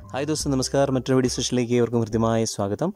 hi ദോസ്തം നമസ്കാരം മറ്റൊരു video സെഷനിലേക്ക് ഏവർക്കും ഹൃദ്യമായ സ്വാഗതം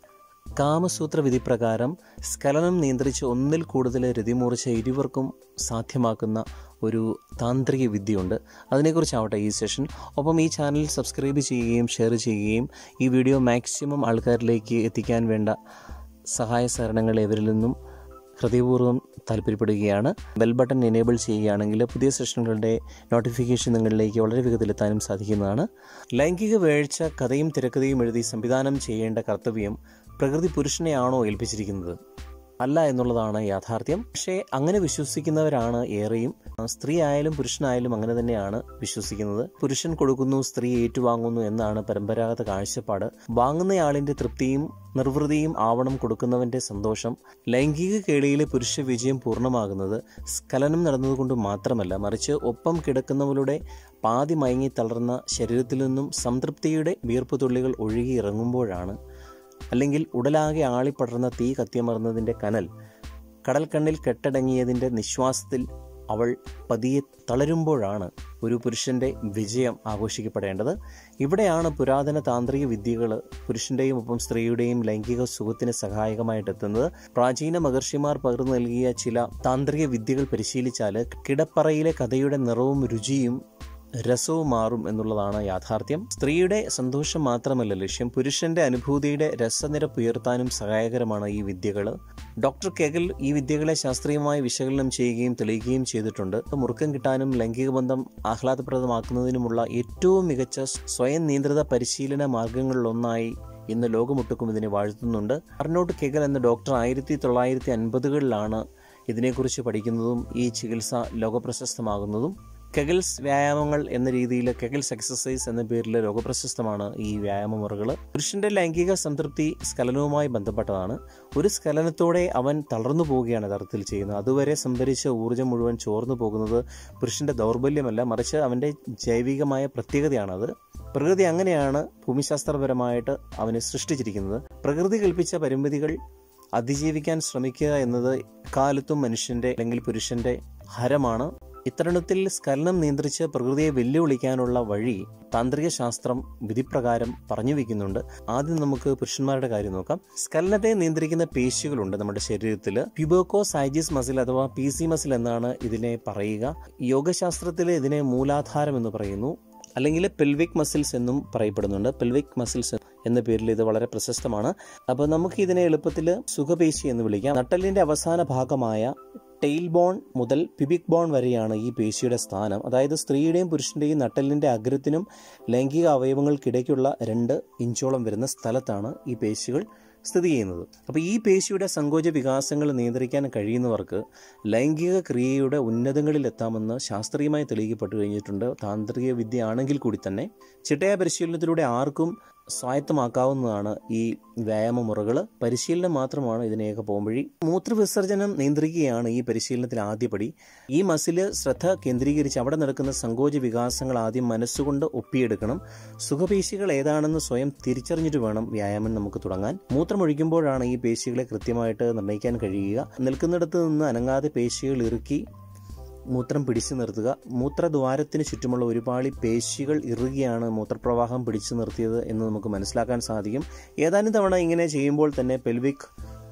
കാമസൂത്ര വിധി പ്രകാരം സ്ഖലനം നിയന്ത്രിച്ച് ഒന്നിൽ കൂടുതൽ രതിമൂർച്ച ഇരുവർക്കും സാധ്യമാക്കുന്ന ഒരു താന്ത്രിക വിദ്യയുണ്ട് അതിനെക്കുറിച്ചാവട്ടെ ഈ സെഷൻ ഒപ്പം ഈ ചാനൽ സബ്സ്ക്രൈബ് ചെയ്യുകയും ഷെയർ ചെയ്യുകയും ഈ വീഡിയോ മാക്സിമം ആൾക്കാരിലേക്ക് എത്തിക്കാൻ വേണ്ട സഹായ സഹകരണങ്ങൾ ഇവരിൽ നിന്നും ഹൃദയപൂർവ്വം താല്പര്യപ്പെടുകയാണ് ബെൽ ബട്ടൺ എനേബിൾ ചെയ്യുകയാണെങ്കിൽ പുതിയ സെഷനുകളുടെ നോട്ടിഫിക്കേഷൻ നിങ്ങളിലേക്ക് വളരെ വേഗത്തിലെത്താനും സാധിക്കുന്നതാണ് ലൈംഗിക വേഴ്ച കഥയും തിരക്കഥയും എഴുതി സംവിധാനം ചെയ്യേണ്ട കർത്തവ്യം പ്രകൃതി പുരുഷനെയാണോ ഏൽപ്പിച്ചിരിക്കുന്നത് അല്ല എന്നുള്ളതാണ് യാഥാർത്ഥ്യം പക്ഷേ അങ്ങനെ വിശ്വസിക്കുന്നവരാണ് ഏറെയും സ്ത്രീ ആയാലും പുരുഷനായാലും അങ്ങനെ തന്നെയാണ് വിശ്വസിക്കുന്നത് പുരുഷൻ കൊടുക്കുന്നു സ്ത്രീ ഏറ്റുവാങ്ങുന്നു എന്നാണ് പരമ്പരാഗത കാഴ്ചപ്പാട് വാങ്ങുന്നയാളിന്റെ തൃപ്തിയും നിർവൃതിയും ആവണം കൊടുക്കുന്നവന്റെ സന്തോഷം ലൈംഗിക കേളിയിലെ പുരുഷ വിജയം പൂർണ്ണമാകുന്നത് സ്ഖലനം നടന്നതുകൊണ്ട് മാത്രമല്ല മറിച്ച് ഒപ്പം കിടക്കുന്നവരുടെ പാതി മയങ്ങി തളർന്ന ശരീരത്തിൽ നിന്നും സംതൃപ്തിയുടെ വീർപ്പ് തുള്ളികൾ ഒഴുകി ഇറങ്ങുമ്പോഴാണ് അല്ലെങ്കിൽ ഉടലാകെ ആളിപ്പടർന്ന തീ കത്തിയമർന്നതിൻ്റെ കനൽ കടൽക്കണ്ണിൽ കെട്ടടങ്ങിയതിൻ്റെ നിശ്വാസത്തിൽ അവൾ പതിയെ തളരുമ്പോഴാണ് ഒരു പുരുഷന്റെ വിജയം ആഘോഷിക്കപ്പെടേണ്ടത് ഇവിടെയാണ് പുരാതന താന്ത്രിക വിദ്യകൾ പുരുഷന്റെയും ഒപ്പം സ്ത്രീയുടെയും ലൈംഗിക സുഖത്തിന് സഹായകമായിട്ട് എത്തുന്നത് പ്രാചീന മഹർഷിമാർ പകർന്നു നൽകിയ ചില താന്ത്രിക വിദ്യകൾ പരിശീലിച്ചാൽ കിടപ്പറയിലെ കഥയുടെ നിറവും രുചിയും രസവും മാറും എന്നുള്ളതാണ് യാഥാർത്ഥ്യം സ്ത്രീയുടെ സന്തോഷം മാത്രമല്ല ലക്ഷ്യം പുരുഷന്റെ അനുഭൂതിയുടെ രസനിരപ്പ് ഉയർത്താനും സഹായകരമാണ് ഈ വിദ്യകൾ ഡോക്ടർ കെഗൽ ഈ വിദ്യകളെ ശാസ്ത്രീയമായി വിശകലനം ചെയ്യുകയും തെളിയിക്കുകയും ചെയ്തിട്ടുണ്ട് മുറുക്കം കിട്ടാനും ലൈംഗിക ബന്ധം ആഹ്ലാദപ്രദമാക്കുന്നതിനുമുള്ള ഏറ്റവും മികച്ച സ്വയം നിയന്ത്രിത പരിശീലന മാർഗങ്ങളിലൊന്നായി ഇന്ന് ലോകമൊട്ടുക്കും ഇതിനെ വാഴ്ത്തുന്നുണ്ട് അർണോട്ട് കെഗൽ എന്ന ഡോക്ടർ ആയിരത്തി തൊള്ളായിരത്തി അൻപതുകളിലാണ് ഇതിനെക്കുറിച്ച് പഠിക്കുന്നതും ഈ ചികിത്സ ലോകപ്രശസ്തമാകുന്നതും കെഗൽസ് വ്യായാമങ്ങൾ എന്ന രീതിയിൽ കെഗൽസ് എക്സസൈസ് എന്ന പേരിൽ ലോകപ്രശസ്തമാണ് ഈ വ്യായാമ മുറകൾ പുരുഷന്റെ ലൈംഗിക സംതൃപ്തി സ്ഖലനവുമായി ബന്ധപ്പെട്ടതാണ് ഒരു സ്ഖലനത്തോടെ അവൻ തളർന്നു പോവുകയാണ് യഥാർത്ഥത്തിൽ ചെയ്യുന്നത് അതുവരെ സംഭരിച്ച ഊർജ്ജം മുഴുവൻ ചോർന്നു പോകുന്നത് പുരുഷന്റെ ദൗർബല്യമല്ല മറിച്ച് അവന്റെ ജൈവികമായ പ്രത്യേകതയാണത് പ്രകൃതി അങ്ങനെയാണ് ഭൂമിശാസ്ത്രപരമായിട്ട് അവനെ സൃഷ്ടിച്ചിരിക്കുന്നത് പ്രകൃതി കൽപ്പിച്ച പരിമിതികൾ അതിജീവിക്കാൻ ശ്രമിക്കുക എന്നത് കാലത്തും മനുഷ്യന്റെ അല്ലെങ്കിൽ പുരുഷന്റെ ഹരമാണ് ഇത്തരണത്തിൽ സ്ഖലനം നിയന്ത്രിച്ച് പ്രകൃതിയെ വെല്ലുവിളിക്കാനുള്ള വഴി താന്ത്രിക ശാസ്ത്രം വിധിപ്രകാരം പറഞ്ഞു വെക്കുന്നുണ്ട് ആദ്യം നമുക്ക് പുരുഷന്മാരുടെ കാര്യം നോക്കാം സ്ഖലനത്തെ നിയന്ത്രിക്കുന്ന പേശികളുണ്ട് നമ്മുടെ ശരീരത്തിൽ പ്യുബോക്കോ സൈജിസ് മസിൽ അഥവാ പി സി മസിൽ എന്നാണ് ഇതിനെ പറയുക യോഗശാസ്ത്രത്തിൽ ഇതിനെ മൂലാധാരം എന്ന് പറയുന്നു അല്ലെങ്കിൽ പെൽവിക് മസിൽസ് എന്നും പറയപ്പെടുന്നുണ്ട് പെൽവിക് മസിൽസ് എന്ന പേരിൽ ഇത് വളരെ പ്രശസ്തമാണ് അപ്പോൾ നമുക്ക് ഇതിനെ എളുപ്പത്തിൽ സുഖപേശി എന്ന് വിളിക്കാം നട്ടലിന്റെ അവസാന ഭാഗമായ ടെയിൽ ബോൺ മുതൽ പിബിക് ബോൺ വരെയാണ് ഈ പേശിയുടെ സ്ഥാനം അതായത് സ്ത്രീയുടെയും പുരുഷന്റെയും നട്ടലിന്റെ അഗ്രത്തിനും ലൈംഗിക അവയവങ്ങൾക്കിടയ്ക്കുള്ള രണ്ട് ഇഞ്ചോളം വരുന്ന സ്ഥലത്താണ് ഈ പേശികൾ സ്ഥിതി ചെയ്യുന്നത് അപ്പോൾ ഈ പേശിയുടെ സങ്കോച വികാസങ്ങൾ നിയന്ത്രിക്കാൻ കഴിയുന്നവർക്ക് ലൈംഗിക ക്രിയയുടെ ഉന്നതങ്ങളിൽ എത്താമെന്ന് ശാസ്ത്രീയമായി തെളിയിക്കപ്പെട്ടു കഴിഞ്ഞിട്ടുണ്ട് താന്ത്രിക വിദ്യ ആണെങ്കിൽ കൂടി തന്നെ ചിട്ടയ പരിശീലനത്തിലൂടെ ആർക്കും സ്വായത്തമാക്കാവുന്നതാണ് ഈ വ്യായാമ മുറകൾ പരിശീലനം മാത്രമാണ് ഇതിനേക്ക് പോംവഴി മൂത്രവിസർജനം നിയന്ത്രിക്കുകയാണ് ഈ പരിശീലനത്തിൽ ആദ്യപടി ഈ മസില് ശ്രദ്ധ കേന്ദ്രീകരിച്ച് അവിടെ നടക്കുന്ന സങ്കോച വികാസങ്ങൾ ആദ്യം മനസ്സുകൊണ്ട് ഒപ്പിയെടുക്കണം സുഖപേശികൾ ഏതാണെന്ന് സ്വയം തിരിച്ചറിഞ്ഞിട്ട് വേണം വ്യായാമം നമുക്ക് തുടങ്ങാൻ മൂത്രമൊഴിക്കുമ്പോഴാണ് ഈ പേശികളെ കൃത്യമായിട്ട് നിർണ്ണയിക്കാൻ കഴിയുക നിൽക്കുന്നിടത്ത് നിന്ന് അനങ്ങാതെ പേശികൾ ഇറുക്കി മൂത്രം പിടിച്ചു നിർത്തുക മൂത്രദ്വാരത്തിന് ചുറ്റുമുള്ള ഒരുപാട് പേശികൾ ഇറുകിയാണ് മൂത്രപ്രവാഹം പിടിച്ചു നിർത്തിയത് എന്ന് നമുക്ക് മനസ്സിലാക്കാൻ സാധിക്കും ഏതാനും തവണ ഇങ്ങനെ ചെയ്യുമ്പോൾ തന്നെ പെൽവിക്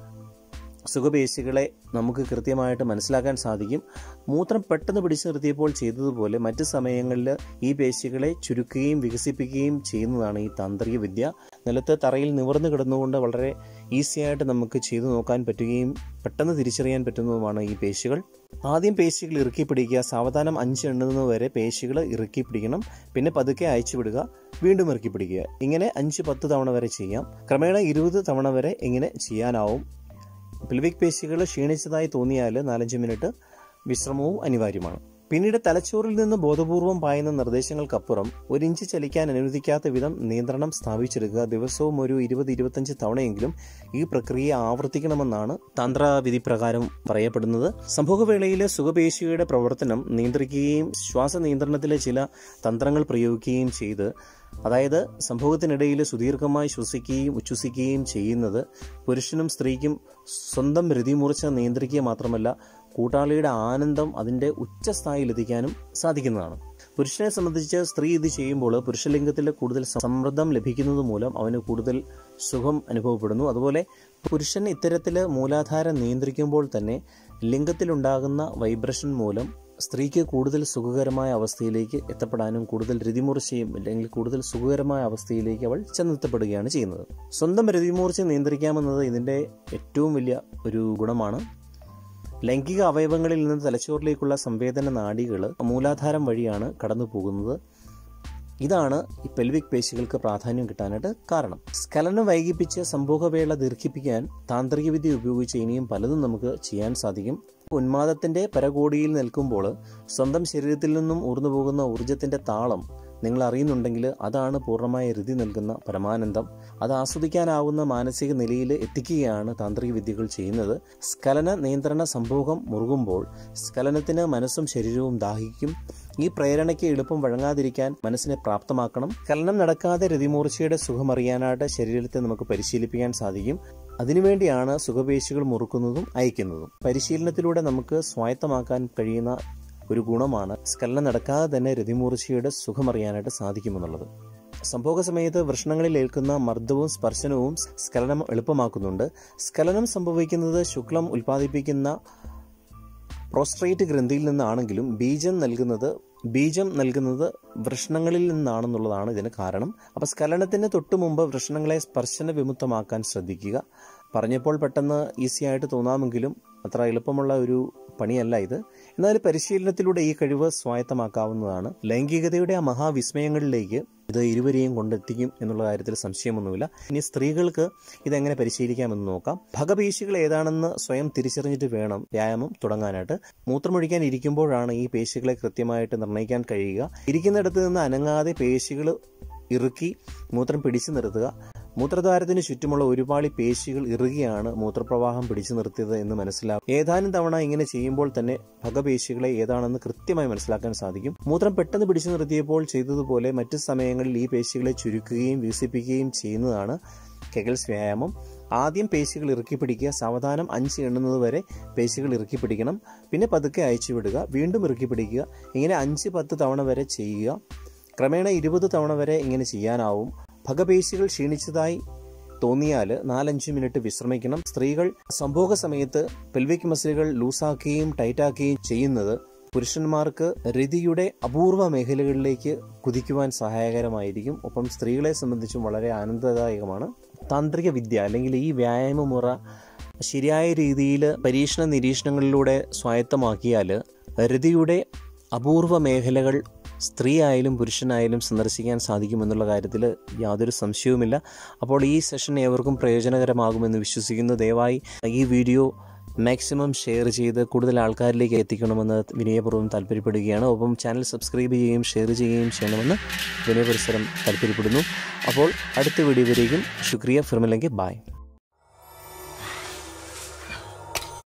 സുഖപേശികളെ നമുക്ക് കൃത്യമായിട്ട് മനസ്സിലാക്കാൻ സാധിക്കും മൂത്രം പെട്ടെന്ന് പിടിച്ചു നിർത്തിയപ്പോൾ ചെയ്തതുപോലെ മറ്റ് സമയങ്ങളിൽ ഈ പേശികളെ ചുരുക്കുകയും വികസിപ്പിക്കുകയും ചെയ്യുന്നതാണ് ഈ താന്ത്രിക വിദ്യ നിലത്ത് തറയിൽ നിവർന്നു കിടന്നുകൊണ്ട് വളരെ ഈസിയായിട്ട് നമുക്ക് ചെയ്തു നോക്കാൻ പറ്റുകയും പെട്ടെന്ന് തിരിച്ചറിയാൻ പറ്റുന്നതുമാണ് ഈ പേശികൾ ആദ്യം പേശികൾ ഇറുക്കി പിടിക്കുക സാവധാനം അഞ്ച് എണ്ണുന്നത് വരെ പേശികൾ ഇറുക്കി പിടിക്കണം പിന്നെ പതുക്കെ അയച്ചു വിടുക വീണ്ടും ഇറുക്കി പിടിക്കുക ഇങ്ങനെ അഞ്ച് പത്ത് തവണ വരെ ചെയ്യാം ക്രമേണ ഇരുപത് തവണ വരെ ഇങ്ങനെ ചെയ്യാനാവും പിൽവിക് പേശികൾ ക്ഷീണിച്ചതായി തോന്നിയാൽ നാലഞ്ച് മിനിറ്റ് വിശ്രമവും അനിവാര്യമാണ് പിന്നീട് തലച്ചോറിൽ നിന്ന് ബോധപൂർവം പായുന്ന നിർദ്ദേശങ്ങൾക്കപ്പുറം ഒരു ഇഞ്ച് ചലിക്കാൻ അനുവദിക്കാത്ത വിധം നിയന്ത്രണം സ്ഥാപിച്ചെടുക്കുക ദിവസവും ഒരു ഇരുപത് ഇരുപത്തഞ്ച് തവണയെങ്കിലും ഈ പ്രക്രിയ ആവർത്തിക്കണമെന്നാണ് തന്ത്രവിധി പ്രകാരം പറയപ്പെടുന്നത് സംഭവവേളയിലെ സുഖപേശിയുടെ പ്രവർത്തനം നിയന്ത്രിക്കുകയും ശ്വാസ നിയന്ത്രണത്തിലെ ചില തന്ത്രങ്ങൾ പ്രയോഗിക്കുകയും ചെയ്ത് അതായത് സംഭവത്തിനിടയിൽ സുദീർഘമായി ശ്വസിക്കുകയും ഉച്ഛ്വസിക്കുകയും ചെയ്യുന്നത് പുരുഷനും സ്ത്രീക്കും സ്വന്തം രതിമൂർച്ച നിയന്ത്രിക്കുക മാത്രമല്ല കൂട്ടാളിയുടെ ആനന്ദം അതിൻ്റെ ഉച്ചസ്ഥായിലെത്തിക്കാനും സാധിക്കുന്നതാണ് പുരുഷനെ സംബന്ധിച്ച് സ്ത്രീ ഇത് ചെയ്യുമ്പോൾ പുരുഷലിംഗത്തിൽ കൂടുതൽ സമ്മർദ്ദം ലഭിക്കുന്നത് മൂലം അവന് കൂടുതൽ സുഖം അനുഭവപ്പെടുന്നു അതുപോലെ പുരുഷൻ ഇത്തരത്തിൽ മൂലാധാരം നിയന്ത്രിക്കുമ്പോൾ തന്നെ ലിംഗത്തിലുണ്ടാകുന്ന വൈബ്രഷൻ മൂലം സ്ത്രീക്ക് കൂടുതൽ സുഖകരമായ അവസ്ഥയിലേക്ക് എത്തപ്പെടാനും കൂടുതൽ രതിമൂർച്ചയും അല്ലെങ്കിൽ കൂടുതൽ സുഖകരമായ അവസ്ഥയിലേക്ക് അവൾ ചെന്നെത്തപ്പെടുകയാണ് ചെയ്യുന്നത് സ്വന്തം രതിമൂർച്ച നിയന്ത്രിക്കാമെന്നത് ഇതിൻ്റെ ഏറ്റവും വലിയ ഒരു ഗുണമാണ് ലൈംഗിക അവയവങ്ങളിൽ നിന്ന് തലച്ചോറിലേക്കുള്ള സംവേദന നാഡികൾ മൂലാധാരം വഴിയാണ് കടന്നു പോകുന്നത് ഇതാണ് ഈ പെൽവിക് പേശികൾക്ക് പ്രാധാന്യം കിട്ടാനായിട്ട് കാരണം സ്ഖലനം വൈകിപ്പിച്ച് സംഭോഗവേള ദീർഘിപ്പിക്കാൻ താന്ത്രിക വിദ്യ ഉപയോഗിച്ച് ഇനിയും പലതും നമുക്ക് ചെയ്യാൻ സാധിക്കും ഉന്മാദത്തിന്റെ പരകോടിയിൽ നിൽക്കുമ്പോൾ സ്വന്തം ശരീരത്തിൽ നിന്നും ഊർന്നു പോകുന്ന ഊർജത്തിന്റെ താളം നിങ്ങൾ അറിയുന്നുണ്ടെങ്കിൽ അതാണ് പൂർണ്ണമായ രതി നൽകുന്ന പരമാനന്ദം അത് ആസ്വദിക്കാനാവുന്ന മാനസിക നിലയിൽ എത്തിക്കുകയാണ് താന്ത്രിക വിദ്യകൾ ചെയ്യുന്നത് സ്ഖലന നിയന്ത്രണ സംഭോഗം മുറുകുമ്പോൾ സ്ഖലനത്തിന് മനസ്സും ശരീരവും ദാഹിക്കും ഈ പ്രേരണയ്ക്ക് എളുപ്പം വഴങ്ങാതിരിക്കാൻ മനസ്സിനെ പ്രാപ്തമാക്കണം സ്ഖലനം നടക്കാതെ രതിമൂർച്ചയുടെ സുഖമറിയാനായിട്ട് ശരീരത്തെ നമുക്ക് പരിശീലിപ്പിക്കാൻ സാധിക്കും അതിനുവേണ്ടിയാണ് സുഖപേശികൾ മുറുക്കുന്നതും അയക്കുന്നതും പരിശീലനത്തിലൂടെ നമുക്ക് സ്വായത്തമാക്കാൻ കഴിയുന്ന ഒരു ഗുണമാണ് സ്ഖലനം നടക്കാതെ തന്നെ രതിമൂർച്ചയുടെ സുഖമറിയാനായിട്ട് സാധിക്കുമെന്നുള്ളത് സംഭോഗ സമയത്ത് വൃഷ്ണങ്ങളിൽ ഏൽക്കുന്ന മർദ്ദവും സ്പർശനവും സ്ഖലനം എളുപ്പമാക്കുന്നുണ്ട് സ്ഖലനം സംഭവിക്കുന്നത് ശുക്ലം ഉൽപ്പാദിപ്പിക്കുന്ന പ്രോസ്ട്രേറ്റ് ഗ്രന്ഥിയിൽ നിന്നാണെങ്കിലും ബീജം നൽകുന്നത് ബീജം നൽകുന്നത് വൃഷ്ണങ്ങളിൽ നിന്നാണെന്നുള്ളതാണ് ഇതിന് കാരണം അപ്പോൾ സ്ഖലനത്തിന് തൊട്ടു മുമ്പ് വൃഷ്ണങ്ങളെ സ്പർശന വിമുക്തമാക്കാൻ ശ്രദ്ധിക്കുക പറഞ്ഞപ്പോൾ പെട്ടെന്ന് ഈസി ആയിട്ട് തോന്നാമെങ്കിലും അത്ര എളുപ്പമുള്ള ഒരു പണിയല്ല ഇത് എന്നാൽ പരിശീലനത്തിലൂടെ ഈ കഴിവ് സ്വായത്തമാക്കാവുന്നതാണ് ലൈംഗികതയുടെ ആ മഹാവിസ്മയങ്ങളിലേക്ക് ഇത് ഇരുവരെയും കൊണ്ടെത്തിക്കും എന്നുള്ള കാര്യത്തിൽ സംശയമൊന്നുമില്ല ഇനി സ്ത്രീകൾക്ക് ഇതെങ്ങനെ പരിശീലിക്കാമെന്ന് നോക്കാം ഭഗപേശികൾ ഏതാണെന്ന് സ്വയം തിരിച്ചറിഞ്ഞിട്ട് വേണം വ്യായാമം തുടങ്ങാനായിട്ട് മൂത്രമൊഴിക്കാൻ ഇരിക്കുമ്പോഴാണ് ഈ പേശികളെ കൃത്യമായിട്ട് നിർണ്ണയിക്കാൻ കഴിയുക ഇരിക്കുന്നിടത്ത് നിന്ന് അനങ്ങാതെ പേശികൾ ഇറുക്കി മൂത്രം പിടിച്ചു നിർത്തുക മൂത്രദ്വാരത്തിന് ചുറ്റുമുള്ള ഒരുപാട് പേശികൾ ഇറുകിയാണ് മൂത്രപ്രവാഹം പിടിച്ചു നിർത്തിയത് എന്ന് മനസ്സിലാക്കും ഏതാനും തവണ ഇങ്ങനെ ചെയ്യുമ്പോൾ തന്നെ ഭഗപേശികളെ ഏതാണെന്ന് കൃത്യമായി മനസ്സിലാക്കാൻ സാധിക്കും മൂത്രം പെട്ടെന്ന് പിടിച്ചു നിർത്തിയപ്പോൾ ചെയ്തതുപോലെ മറ്റു സമയങ്ങളിൽ ഈ പേശികളെ ചുരുക്കുകയും വികസിപ്പിക്കുകയും ചെയ്യുന്നതാണ് കെഗൽസ് വ്യായാമം ആദ്യം പേശികൾ ഇറുക്കി പിടിക്കുക സാവധാനം അഞ്ച് എണ്ണുന്നത് വരെ പേശികൾ ഇറുക്കി പിടിക്കണം പിന്നെ പതുക്കെ അയച്ചു വിടുക വീണ്ടും ഇറുക്കി പിടിക്കുക ഇങ്ങനെ അഞ്ച് പത്ത് തവണ വരെ ചെയ്യുക ക്രമേണ ഇരുപത് തവണ വരെ ഇങ്ങനെ ചെയ്യാനാവും ഭഗപേശികൾ ക്ഷീണിച്ചതായി തോന്നിയാൽ നാലഞ്ച് മിനിറ്റ് വിശ്രമിക്കണം സ്ത്രീകൾ സംഭോഗ സമയത്ത് പെൽവിക് മസിലുകൾ ലൂസാക്കുകയും ടൈറ്റാക്കുകയും ചെയ്യുന്നത് പുരുഷന്മാർക്ക് രതിയുടെ അപൂർവ മേഖലകളിലേക്ക് കുതിക്കുവാൻ സഹായകരമായിരിക്കും ഒപ്പം സ്ത്രീകളെ സംബന്ധിച്ചും വളരെ ആനന്ദദായകമാണ് താന്ത്രിക വിദ്യ അല്ലെങ്കിൽ ഈ വ്യായാമ മുറ ശരിയായ രീതിയിൽ പരീക്ഷണ നിരീക്ഷണങ്ങളിലൂടെ സ്വായത്തമാക്കിയാൽ രതിയുടെ അപൂർവ മേഖലകൾ സ്ത്രീ ആയാലും പുരുഷനായാലും സന്ദർശിക്കാൻ സാധിക്കുമെന്നുള്ള കാര്യത്തിൽ യാതൊരു സംശയവുമില്ല അപ്പോൾ ഈ സെഷൻ ഏവർക്കും പ്രയോജനകരമാകുമെന്ന് വിശ്വസിക്കുന്നു ദയവായി ഈ വീഡിയോ മാക്സിമം ഷെയർ ചെയ്ത് കൂടുതൽ ആൾക്കാരിലേക്ക് എത്തിക്കണമെന്ന് വിനയപൂർവ്വം താല്പര്യപ്പെടുകയാണ് ഒപ്പം ചാനൽ സബ്സ്ക്രൈബ് ചെയ്യുകയും ഷെയർ ചെയ്യുകയും ചെയ്യണമെന്ന് വിനയപരിസരം താല്പര്യപ്പെടുന്നു അപ്പോൾ അടുത്ത വീഡിയോ വരേക്കും ശുക്രിയ ഫിർമില്ലെങ്കിൽ ബായ്